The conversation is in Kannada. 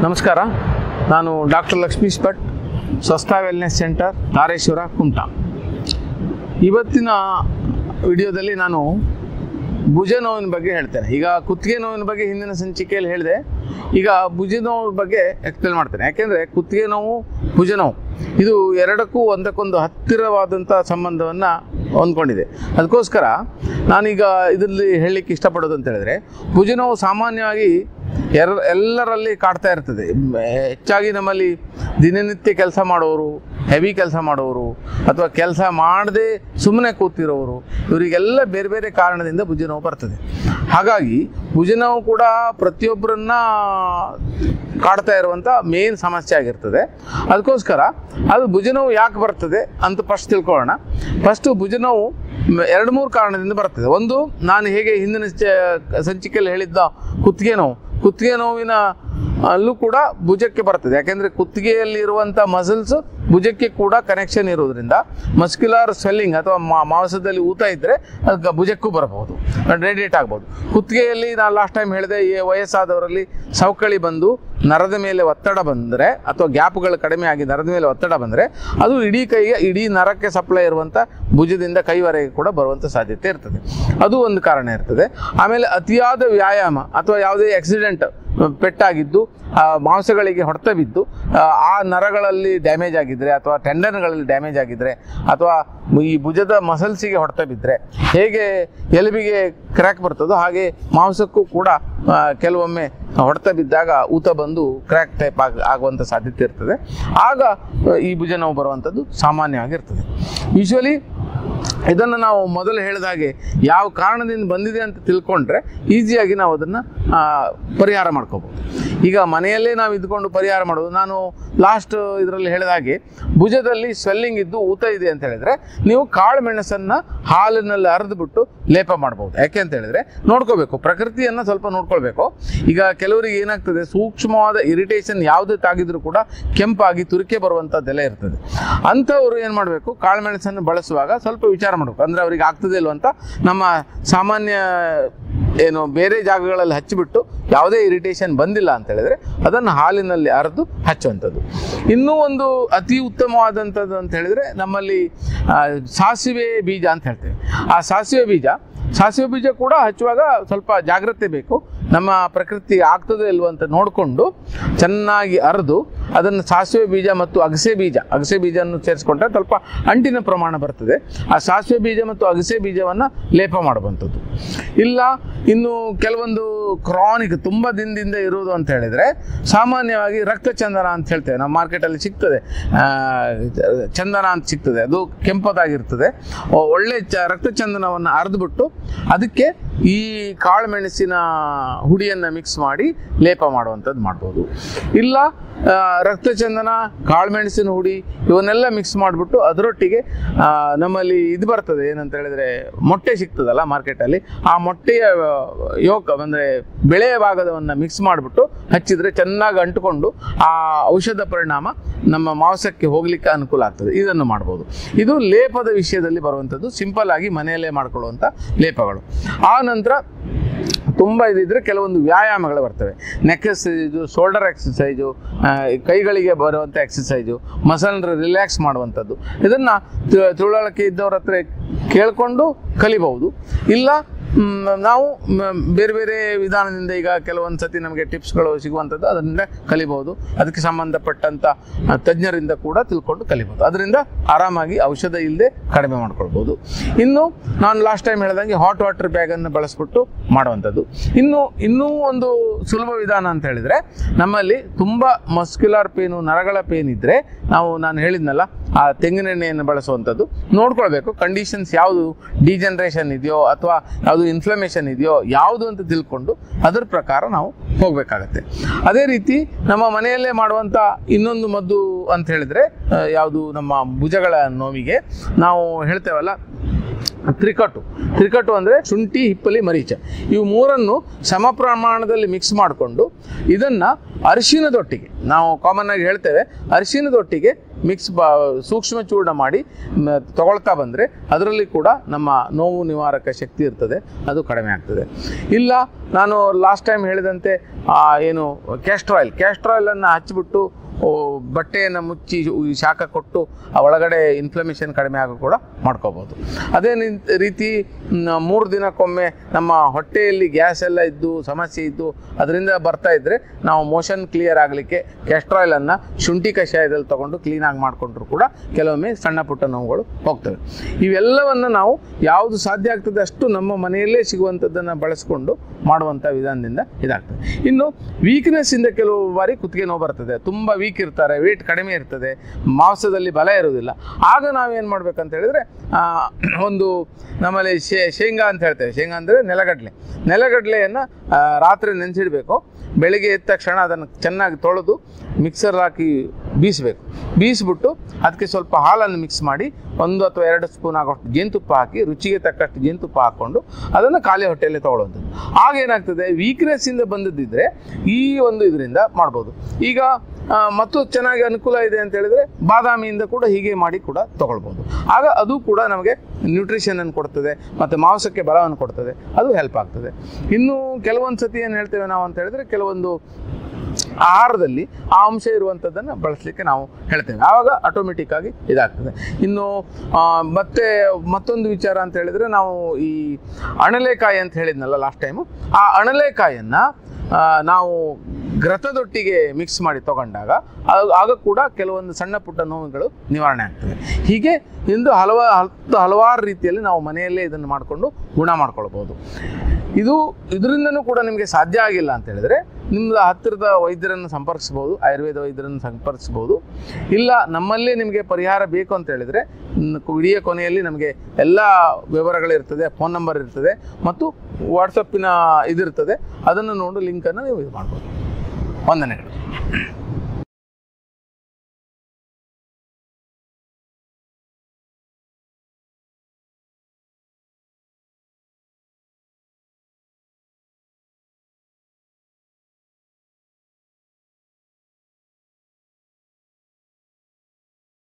ನಮಸ್ಕಾರ ನಾನು ಡಾಕ್ಟರ್ ಲಕ್ಷ್ಮೀಶ್ ಭಟ್ ಸ್ವಸ್ಥ ವೆಲ್ನೆಸ್ ಸೆಂಟರ್ ಧಾರೇಶ್ವರ ಕುಮಟಾ ಇವತ್ತಿನ ವಿಡಿಯೋದಲ್ಲಿ ನಾನು ಭುಜ ನೋವಿನ ಬಗ್ಗೆ ಹೇಳ್ತೇನೆ ಈಗ ಕುತ್ತಿಗೆ ನೋವಿನ ಬಗ್ಗೆ ಹಿಂದಿನ ಸಂಚಿಕೆಯಲ್ಲಿ ಹೇಳಿದೆ ಈಗ ಭುಜ ನೋವು ಬಗ್ಗೆ ಎಕ್ಸ್ಪ್ಲೇನ್ ಮಾಡ್ತೇನೆ ಯಾಕೆಂದರೆ ಕುತ್ತಿಗೆ ನೋವು ಭುಜ ನೋವು ಇದು ಎರಡಕ್ಕೂ ಒಂದಕ್ಕೊಂದು ಹತ್ತಿರವಾದಂಥ ಸಂಬಂಧವನ್ನು ಹೊಂದ್ಕೊಂಡಿದೆ ಅದಕ್ಕೋಸ್ಕರ ನಾನೀಗ ಇದರಲ್ಲಿ ಹೇಳಲಿಕ್ಕೆ ಇಷ್ಟಪಡೋದು ಅಂತ ಹೇಳಿದ್ರೆ ಭುಜ ನೋವು ಸಾಮಾನ್ಯವಾಗಿ ಎರ ಎಲ್ಲರಲ್ಲಿ ಕಾಡ್ತಾ ಇರ್ತದೆ ಮ್, ಹೆಚ್ಚಾಗಿ ನಮ್ಮಲ್ಲಿ ದಿನನಿತ್ಯ ಕೆಲಸ ಮಾಡೋರು ಹೆವಿ ಕೆಲಸ ಮಾಡೋರು ಅಥವಾ ಕೆಲಸ ಮಾಡದೆ ಸುಮ್ಮನೆ ಕೂತಿರೋರು ಇವರಿಗೆಲ್ಲ ಬೇರೆ ಬೇರೆ ಕಾರಣದಿಂದ ಭುಜ ನೋವು ಬರ್ತದೆ ಹಾಗಾಗಿ ಭುಜ ನೋವು ಕೂಡ ಪ್ರತಿಯೊಬ್ಬರನ್ನ ಕಾಡ್ತಾ ಇರುವಂಥ ಮೇನ್ ಸಮಸ್ಯೆ ಆಗಿರ್ತದೆ ಅದಕ್ಕೋಸ್ಕರ ಅದು ಭುಜ ನೋವು ಯಾಕೆ ಬರ್ತದೆ ಅಂತ ಫಸ್ಟ್ ತಿಳ್ಕೊಳ್ಳೋಣ ಫಸ್ಟು ಭುಜ ನೋವು ಮ್, ಎರಡು ಮೂರು ಕಾರಣದಿಂದ ಬರ್ತದೆ ಒಂದು ನಾನು ಹೇಗೆ ಹಿಂದಿನ ಚ- ಸಂಚಿಕೆಯಲ್ಲಿ ಹೇಳಿದ್ದ ಕುತ್ತಿಗೆ ನೋವು ಕುತ್ತಿಗೆ ನೋವಿನ ಅಲ್ಲೂ ಕೂಡ ಭುಜಕ್ಕೆ ಬರ್ತದೆ ಯಾಕೆಂದರೆ ಕುತ್ತಿಗೆಯಲ್ಲಿ ಇರುವಂಥ ಮಸಲ್ಸ್ ಭುಜಕ್ಕೆ ಕೂಡ ಕನೆಕ್ಷನ್ ಇರೋದ್ರಿಂದ ಮಸ್ಕ್ಯುಲರ್ ಸ್ವೆಲ್ಲಿಂಗ್ ಅಥವಾ ಮಾ- ಮಾಂಸದಲ್ಲಿ ಊತ ಇದ್ದರೆ ಅದು ಭುಜಕ್ಕೂ ಬರಬಹುದು ರೇಡಿಯೇಟ್ ಆಗ್ಬೋದು ಕುತ್ತಿಗೆಯಲ್ಲಿ ನಾನು ಲಾಸ್ಟ್ ಟೈಮ್ ಹೇಳಿದೆ ಈ ವಯಸ್ಸಾದವರಲ್ಲಿ ಸವಕಳಿ ಬಂದು ನರದ ಮೇಲೆ ಒತ್ತಡ ಬಂದರೆ ಅಥವಾ ಗ್ಯಾಪ್ಗಳು ಕಡಿಮೆ ಆಗಿ ನರದ ಮೇಲೆ ಒತ್ತಡ ಬಂದರೆ ಅದು ಇಡೀ ಕೈಗೆ ಇಡೀ ನರಕ್ಕೆ ಸಪ್ಲೈ ಇರುವಂಥ ಭುಜದಿಂದ ಕೈವರೆಗೆ ಕೂಡ ಬರುವಂಥ ಸಾಧ್ಯತೆ ಇರ್ತದೆ ಅದು ಒಂದು ಕಾರಣ ಇರ್ತದೆ ಆಮೇಲೆ ಅತಿಯಾದ ವ್ಯಾಯಾಮ ಅಥವಾ ಯಾವುದೇ ಆಕ್ಸಿಡೆಂಟ್ ಪೆಟ್ಟಾಗಿದ್ದು ಆ ಮಾಂಸಗಳಿಗೆ ಹೊಡೆತ ಬಿದ್ದು ಆ, ಆ ನರಗಳಲ್ಲಿ ಡ್ಯಾಮೇಜ್ ಆಗಿದ್ದರೆ ಅಥವಾ ಟೆಂಡನ್ಗಳಲ್ಲಿ ಡ್ಯಾಮೇಜ್ ಆಗಿದ್ದರೆ ಅಥವಾ ಈ ಭುಜದ ಮಸಲ್ಸಿಗೆ ಹೊಡೆತ ಬಿದ್ದರೆ ಹೇಗೆ ಎಲುಬಿಗೆ ಕ್ರ್ಯಾಕ್ ಬರ್ತದೋ ಹಾಗೆ ಮಾಂಸಕ್ಕೂ ಕೂಡ ಆ, ಕೆಲವೊಮ್ಮೆ ಹೊಡೆತ ಬಿದ್ದಾಗ ಊತ ಬಂದು ಕ್ರ್ಯಾಕ್ ಟೈಪ್ ಆಗ ಆಗುವಂಥ ಸಾಧ್ಯತೆ ಇರ್ತದೆ ಆಗ ಆ, ಈ ಭುಜ ನೋವು ಬರುವಂಥದ್ದು ಸಾಮಾನ್ಯವಾಗಿರ್ತದೆ ಯೂಶ್ವಲಿ ಇದನ್ನು ನಾವು ಮೊದಲು ಹೇಳಿದ ಹಾಗೆ ಯಾವ ಕಾರಣದಿಂದ ಬಂದಿದೆ ಅಂತ ತಿಳ್ಕೊಂಡ್ರೆ ಈಸಿಯಾಗಿ ನಾವು ಅದನ್ನು ಪರಿಹಾರ ಮಾಡ್ಕೋಬೋದು ಈಗ ಮನೆಯಲ್ಲೇ ನಾವು ಇದ್ಕೊಂಡು ಪರಿಹಾರ ಮಾಡೋದು ನಾನು ಲಾಸ್ಟ್ ಇದರಲ್ಲಿ ಹೇಳಿದ ಹಾಗೆ ಭುಜದಲ್ಲಿ ಸ್ವೆಲ್ಲಿಂಗ್ ಇದ್ದು ಊತ ಇದೆ ಅಂತ ಹೇಳಿದ್ರೆ ನೀವು ಕಾಳು ಮೆಣಸನ್ನು ಹಾಲಿನಲ್ಲಿ ಅರೆದ್ಬಿಟ್ಟು ಲೇಪ ಮಾಡ್ಬೋದು ಯಾಕೆ ಅಂತ ಹೇಳಿದ್ರೆ ನೋಡ್ಕೋಬೇಕು ಪ್ರಕೃತಿಯನ್ನು ಸ್ವಲ್ಪ ನೋಡ್ಕೊಳ್ಬೇಕು ಈಗ ಕೆಲವರಿಗೆ ಏನಾಗ್ತದೆ ಸೂಕ್ಷ್ಮವಾದ ಇರಿಟೇಷನ್ ಯಾವುದೇ ತಾಗಿದ್ರೂ ಕೂಡ ಕೆಂಪಾಗಿ ತುರಿಕೆ ಬರುವಂಥದ್ದೆಲ್ಲ ಇರ್ತದೆ ಅಂಥವ್ರು ಏನು ಮಾಡಬೇಕು ಕಾಳುಮೆಣಸನ್ನು ಬಳಸುವಾಗ ಸ್ವಲ್ಪ ವಿಚಾರ ಮಾಡಬೇಕು ಅಂದರೆ ಅವ್ರಿಗೆ ಆಗ್ತದೆ ಇಲ್ವ ಅಂತ ನಮ್ಮ ಸಾಮಾನ್ಯ ಏನು ಬೇರೆ ಜಾಗಗಳಲ್ಲಿ ಹಚ್ಚಿಬಿಟ್ಟು ಯಾವುದೇ ಇರಿಟೇಷನ್ ಬಂದಿಲ್ಲ ಅಂತ ಹೇಳಿದ್ರೆ ಅದನ್ನು ಹಾಲಿನಲ್ಲಿ ಅರೆದು ಹಚ್ಚುವಂಥದ್ದು ಇನ್ನೂ ಒಂದು ಅತಿ ಉತ್ತಮವಾದಂಥದ್ದು ಅಂತ ಹೇಳಿದ್ರೆ ನಮ್ಮಲ್ಲಿ ಆ, ಸಾಸಿವೆ ಬೀಜ ಅಂತ ಹೇಳ್ತೇವೆ ಆ ಸಾಸಿವೆ ಬೀಜ ಸಾಸಿವೆ ಬೀಜ ಕೂಡ ಹಚ್ಚುವಾಗ ಸ್ವಲ್ಪ ಜಾಗ್ರತೆ ಬೇಕು ನಮ್ಮ ಪ್ರಕೃತಿ ಆಗ್ತದೆ ಇಲ್ವೋ ಅಂತ ನೋಡಿಕೊಂಡು ಚೆನ್ನಾಗಿ ಅರೆದು ಅದನ್ನು ಸಾಸಿವೆ ಬೀಜ ಮತ್ತು ಅಗಸೆ ಬೀಜ ಅಗಸೆ ಬೀಜವನ್ನು ಸೇರಿಸ್ಕೊಂಡ್ರೆ ಸ್ವಲ್ಪ ಅಂಟಿನ ಪ್ರಮಾಣ ಬರ್ತದೆ ಆ ಸಾಸಿವೆ ಬೀಜ ಮತ್ತು ಅಗಸೆ ಬೀಜವನ್ನು ಲೇಪ ಮಾಡುವಂಥದ್ದು ಇಲ್ಲ ಇನ್ನು ಕೆಲವೊಂದು ಕ್ರಾನಿಕ್ ತುಂಬ ದಿನದಿಂದ ಇರುವುದು ಅಂತ ಹೇಳಿದರೆ ಸಾಮಾನ್ಯವಾಗಿ ರಕ್ತಚಂದನ ಅಂತ ಹೇಳ್ತೇವೆ ನಮ್ಮ ಮಾರ್ಕೆಟಲ್ಲಿ ಸಿಗ್ತದೆ ಆ, ಚಂದನ ಅಂತ ಸಿಗ್ತದೆ ಅದು ಕೆಂಪದಾಗಿರ್ತದೆ ಒ- ಒಳ್ಳೆ ಚ ರಕ್ತಚಂದನವನ್ನು ಅರೆದ್ಬಿಟ್ಟು ಅದಕ್ಕೆ ಈ ಕಾಳು ಮೆಣಸಿನ ಹುಡಿಯನ್ನು ಮಿಕ್ಸ್ ಮಾಡಿ ಲೇಪ ಮಾಡುವಂಥದ್ದು ಮಾಡ್ಬೋದು ಇಲ್ಲ ಆ, ರಕ್ತಚಂದನ ಕಾಳುಮೆಣಸಿನ ಹುಡಿ ಇವನ್ನೆಲ್ಲ ಮಿಕ್ಸ್ ಮಾಡಿಬಿಟ್ಟು ಅದರೊಟ್ಟಿಗೆ ಆ, ನಮ್ಮಲ್ಲಿ ಇದು ಬರ್ತದೆ ಏನಂತ ಹೇಳಿದ್ರೆ ಮೊಟ್ಟೆ ಸಿಗ್ತದಲ್ಲ ಮಾರ್ಕೆಟಲ್ಲಿ ಆ ಮೊಟ್ಟೆಯ ಯೋಗ ಅಂದರೆ ಬೆಳೆಯ ಭಾಗದವನ್ನು ಮಿಕ್ಸ್ ಮಾಡಿಬಿಟ್ಟು ಹಚ್ಚಿದರೆ ಚೆನ್ನಾಗಿ ಅಂಟುಕೊಂಡು ಆ ಔಷಧ ಪರಿಣಾಮ ನಮ್ಮ ಮಾಂಸಕ್ಕೆ ಹೋಗಲಿಕ್ಕೆ ಅನುಕೂಲ ಆಗ್ತದೆ ಇದನ್ನು ಮಾಡ್ಬೋದು ಇದು ಲೇಪದ ವಿಷಯದಲ್ಲಿ ಬರುವಂಥದ್ದು ಸಿಂಪಲ್ ಆಗಿ ಮನೆಯಲ್ಲೇ ಮಾಡ್ಕೊಳ್ಳುವಂಥ ಲೇಪಗಳು ಆ ನಂತರ ತುಂಬ ಇದಿದ್ರೆ ಕೆಲವೊಂದು ವ್ಯಾಯಾಮಗಳು ಬರ್ತವೆ ನೆಕ್ ಎಕ್ಸಸೈಜು ಶೋಲ್ಡರ್ ಎಕ್ಸಸೈಜು ಕೈಗಳಿಗೆ ಬರುವಂಥ ಎಕ್ಸಸೈಜು ಮಸಲ್ ರಿಲ್ಯಾಕ್ಸ್ ಮಾಡುವಂಥದ್ದು ಇದನ್ನು ತಿಳುವಳಿಕೆ ಇದ್ದವ್ರ ಹತ್ರ ಕೇಳಿಕೊಂಡು ಕಲಿಬಹುದು ಇಲ್ಲ ಮ್, ನಾವು ಮ್, ಬೇರೆ ಬೇರೆ ವಿಧಾನದಿಂದ ಈಗ ಕೆಲವೊಂದು ಸತಿ ನಮಗೆ ಟಿಪ್ಸ್ಗಳು ಸಿಗುವಂಥದ್ದು ಅದರಿಂದ ಕಲಿಬಹುದು ಅದಕ್ಕೆ ಸಂಬಂಧಪಟ್ಟಂಥ ಆ, ತಜ್ಞರಿಂದ ಕೂಡ ತಿಳ್ಕೊಂಡು ಕಲಿಬಹುದು ಅದರಿಂದ ಆರಾಮಾಗಿ ಔಷಧ ಇಲ್ಲದೆ ಕಡಿಮೆ ಮಾಡ್ಕೊಳ್ಬೋದು ಇನ್ನು ನಾನು ಲಾಸ್ಟ್ ಟೈಮ್ ಹೇಳ್ದಂಗೆ ಹಾಟ್ ವಾಟರ್ ಬ್ಯಾಗನ್ನು ಬಳಸ್ಬಿಟ್ಟು ಮಾಡುವಂಥದ್ದು ಇನ್ನು ಇನ್ನೂ ಒಂದು ಸುಲಭ ವಿಧಾನ ಅಂತ ಹೇಳಿದರೆ ನಮ್ಮಲ್ಲಿ ತುಂಬ ಮಸ್ಕ್ಯುಲರ್ ಪೇನು ನರಗಳ ಪೇನ್ ಇದ್ದರೆ ನಾವು ನಾನು ಹೇಳಿದ್ನಲ್ಲ ಆ ತೆಂಗಿನೆಣ್ಣೆಯನ್ನು ಬಳಸುವಂಥದ್ದು ನೋಡ್ಕೊಳ್ಬೇಕು ಕಂಡೀಷನ್ಸ್ ಯಾವುದು ಡಿಜನರೇಷನ್ ಇದೆಯೋ ಅಥವಾ ಯಾವುದು ಇನ್ಫ್ಲಮೇಷನ್ ಇದೆಯೋ ಯಾವುದು ಅಂತ ತಿಳ್ಕೊಂಡು ಅದರ ಪ್ರಕಾರ ನಾವು ಹೋಗಬೇಕಾಗತ್ತೆ ಅದೇ ರೀತಿ ನಮ್ಮ ಮನೆಯಲ್ಲೇ ಮಾಡುವಂಥ ಇನ್ನೊಂದು ಮದ್ದು ಅಂತ ಹೇಳಿದ್ರೆ ಆ, ಯಾವುದು ನಮ್ಮ ಭುಜಗಳ ನೋವಿಗೆ ನಾವು ಹೇಳ್ತೇವಲ್ಲ ತ್ರಿಕಟು ತ್ರಿಕಟು ಅಂದರೆ ಶುಂಠಿ ಹಿಪ್ಪಲಿ ಮರೀಚ ಇವು ಮೂರನ್ನು ಸಮ ಪ್ರಮಾಣದಲ್ಲಿ ಮಿಕ್ಸ್ ಮಾಡಿಕೊಂಡು ಇದನ್ನು ಅರಿಶಿನದೊಟ್ಟಿಗೆ ನಾವು ಕಾಮನ್ ಆಗಿ ಹೇಳ್ತೇವೆ ಅರಿಶಿನದೊಟ್ಟಿಗೆ ಮಿಕ್ಸ್ ಬ ಸೂಕ್ಷ್ಮ ಚೂರ್ಣ ಮಾಡಿ ಮ, ತಗೊಳ್ತಾ ಬಂದರೆ ಅದರಲ್ಲಿ ಕೂಡ ನಮ್ಮ ನೋವು ನಿವಾರಕ ಶಕ್ತಿ ಇರ್ತದೆ ಅದು ಕಡಿಮೆ ಆಗ್ತದೆ ಇಲ್ಲ ನಾನು ಲಾಸ್ಟ್ ಟೈಮ್ ಹೇಳಿದಂತೆ ಆ, ಏನು ಕ್ಯಾಸ್ಟ್ರ್ ಆಯಿಲ್ ಕ್ಯಾಸ್ಟ್ರ್ ಆಯಿಲನ್ನು ಹಚ್ಚಿಬಿಟ್ಟು ಓ, ಬಟ್ಟೆಯನ್ನು ಮುಚ್ಚಿ ಈ ಶಾಖ ಕೊಟ್ಟು ಆ ಒಳಗಡೆ ಇನ್ಫ್ಲಮೇಷನ್ ಕಡಿಮೆ ಆಗೋ ಕೂಡ ಮಾಡ್ಕೋಬೋದು ಅದೇ ನಿಂತ್- ರೀತಿ ಮ್, ಮೂರು ದಿನಕ್ಕೊಮ್ಮೆ ನಮ್ಮ ಹೊಟ್ಟೆಯಲ್ಲಿ ಗ್ಯಾಸ್ ಎಲ್ಲ ಇದ್ದು ಸಮಸ್ಯೆ ಇದ್ದು ಅದರಿಂದ ಬರ್ತಾ ಇದ್ದರೆ ನಾವು ಮೋಷನ್ ಕ್ಲಿಯರ್ ಆಗಲಿಕ್ಕೆ ಕ್ಯಾಸ್ಟ್ರಾಯಿಲನ್ನು ಶುಂಠಿ ಕಷಾಯದಲ್ಲಿ ತೊಗೊಂಡು ಕ್ಲೀನಾಗಿ ಮಾಡಿಕೊಂಡ್ರು ಕೂಡ ಕೆಲವೊಮ್ಮೆ ಸಣ್ಣ ಪುಟ್ಟ ನೋವುಗಳು ಹೋಗ್ತವೆ ಇವೆಲ್ಲವನ್ನು ನಾವು ಯಾವುದು ಸಾಧ್ಯ ಆಗ್ತದೆ ಅಷ್ಟು ನಮ್ಮ ಮನೆಯಲ್ಲೇ ಸಿಗುವಂಥದ್ದನ್ನು ಬಳಸಿಕೊಂಡು ಮಾಡುವಂಥ ವಿಧಾನದಿಂದ ಇದಾಗ್ತದೆ ಇನ್ನು ವೀಕ್ನೆಸ್ಸಿಂದ ಕೆಲವು ಬಾರಿ ಕುತ್ತಿಗೆ ನೋವು ಬರ್ತದೆ ತುಂಬ ವೀಕ್ ಇರ್ತಾರೆ ವೇಟ್ ಕಡಿಮೆ ಇರ್ತದೆ ಮಾಂಸದಲ್ಲಿ ಬಲ ಇರುವುದಿಲ್ಲ ಆಗ ನಾವೇನು ಮಾಡ್ಬೇಕಂತ ಹೇಳಿದರೆ ಒಂದು ನಮ್ಮಲ್ಲಿ ಶೇ ಶೇಂಗಾ ಅಂತ ಹೇಳ್ತೇವೆ ಶೇಂಗಾ ಅಂದರೆ ನೆಲಗಡಲೆ ನೆಲಗಡಲೆಯನ್ನು ರಾತ್ರಿ ನೆನೆಸಿಡಬೇಕು ಬೆಳಿಗ್ಗೆ ಎದ್ದ ತಕ್ಷಣ ಅದನ್ನು ಚೆನ್ನಾಗಿ ತೊಳೆದು ಮಿಕ್ಸರ್ ಹಾಕಿ ಬೀಸಬೇಕು ಬೀಸ್ಬಿಟ್ಟು ಅದಕ್ಕೆ ಸ್ವಲ್ಪ ಹಾಲನ್ನು ಮಿಕ್ಸ್ ಮಾಡಿ ಒಂದು ಅಥವಾ ಎರಡು ಸ್ಪೂನ್ ಆಗೋಷ್ಟು ಜೇನುತುಪ್ಪ ಹಾಕಿ ರುಚಿಗೆ ತಕ್ಕಷ್ಟು ಜೇನುತುಪ್ಪ ಹಾಕ್ಕೊಂಡು ಅದನ್ನು ಖಾಲಿ ಹೊಟ್ಟೆಯಲ್ಲಿ ತೊಗೊಳ್ಳೋದು ಆಗ ಏನಾಗ್ತದೆ ವೀಕ್ನೆಸ್ಸಿಂದ ಬಂದದ್ದಿದ್ರೆ ಈ ಒಂದು ಇದರಿಂದ ಮಾಡ್ಬೋದು ಈಗ ಆ, ಮತ್ತು ಚೆನ್ನಾಗಿ ಅನುಕೂಲ ಇದೆ ಅಂತ ಹೇಳಿದ್ರೆ ಬಾದಾಮಿಯಿಂದ ಕೂಡ ಹೀಗೆ ಮಾಡಿ ಕೂಡ ತಗೊಳ್ಬೋದು ಆಗ ಅದು ಕೂಡ ನಮಗೆ ನ್ಯೂಟ್ರಿಷನನ್ನು ಕೊಡ್ತದೆ ಮತ್ತು ಮಾಂಸಕ್ಕೆ ಬಲವನ್ನು ಕೊಡ್ತದೆ ಅದು ಹೆಲ್ಪ್ ಆಗ್ತದೆ ಇನ್ನು ಕೆಲವೊಂದು ಸತಿ ಏನು ಹೇಳ್ತೇವೆ ನಾವು ಅಂತ ಹೇಳಿದ್ರೆ ಕೆಲವೊಂದು ಆಹಾರದಲ್ಲಿ ಆ ಅಂಶ ಇರುವಂಥದ್ದನ್ನು ಬಳಸಲಿಕ್ಕೆ ನಾವು ಹೇಳ್ತೇವೆ ಆವಾಗ ಆಟೋಮೆಟಿಕ್ ಆಗಿ ಇದಾಗ್ತದೆ ಇನ್ನು ಆ, ಮತ್ತೆ ಮತ್ತೊಂದು ವಿಚಾರ ಅಂತ ಹೇಳಿದರೆ ನಾವು ಈ ಅಣಲೆಕಾಯಿ ಅಂತ ಹೇಳಿದ್ನಲ್ಲ ಲಾಸ್ಟ್ ಟೈಮು ಆ ಅಣಲೆಕಾಯನ್ನು ನಾವು ಗ್ರತದೊಟ್ಟಿಗೆ ಮಿಕ್ಸ್ ಮಾಡಿ ತಗೊಂಡಾಗ ಆಗ- ಆಗ ಕೂಡ ಕೆಲವೊಂದು ಸಣ್ಣ ಪುಟ್ಟ ನೋವುಗಳು ನಿವಾರಣೆ ಆಗ್ತವೆ ಹೀಗೆ ಇಂದು ಹಲವ ಹತ್ತು ಹಲವಾರು ರೀತಿಯಲ್ಲಿ ನಾವು ಮನೆಯಲ್ಲೇ ಇದನ್ನು ಮಾಡಿಕೊಂಡು ಗುಣ ಮಾಡ್ಕೊಳ್ಬೋದು ಇದು ಇದರಿಂದನೂ ಕೂಡ ನಿಮಗೆ ಸಾಧ್ಯ ಆಗಿಲ್ಲ ಅಂತ ಹೇಳಿದ್ರೆ ನಿಮ್ಮದು ಹತ್ತಿರದ ವೈದ್ಯರನ್ನು ಸಂಪರ್ಕಿಸ್ಬೋದು ಆಯುರ್ವೇದ ವೈದ್ಯರನ್ನು ಸಂಪರ್ಕಿಸ್ಬೋದು ಇಲ್ಲ ನಮ್ಮಲ್ಲೇ ನಿಮಗೆ ಪರಿಹಾರ ಬೇಕು ಅಂತ ಹೇಳಿದರೆ ವಿಡಿಯೋ ಕೊನೆಯಲ್ಲಿ ನಮಗೆ ಎಲ್ಲ ವಿವರಗಳಿರ್ತದೆ ಫೋನ್ ನಂಬರ್ ಇರ್ತದೆ ಮತ್ತು ವಾಟ್ಸಪ್ಪಿನ ಇದಿರ್ತದೆ ಅದನ್ನು ನೋಡಿ ಲಿಂಕನ್ನು ನೀವು ಇದು ಮಾಡ್ಬೋದು ವಂದನೆಗಳು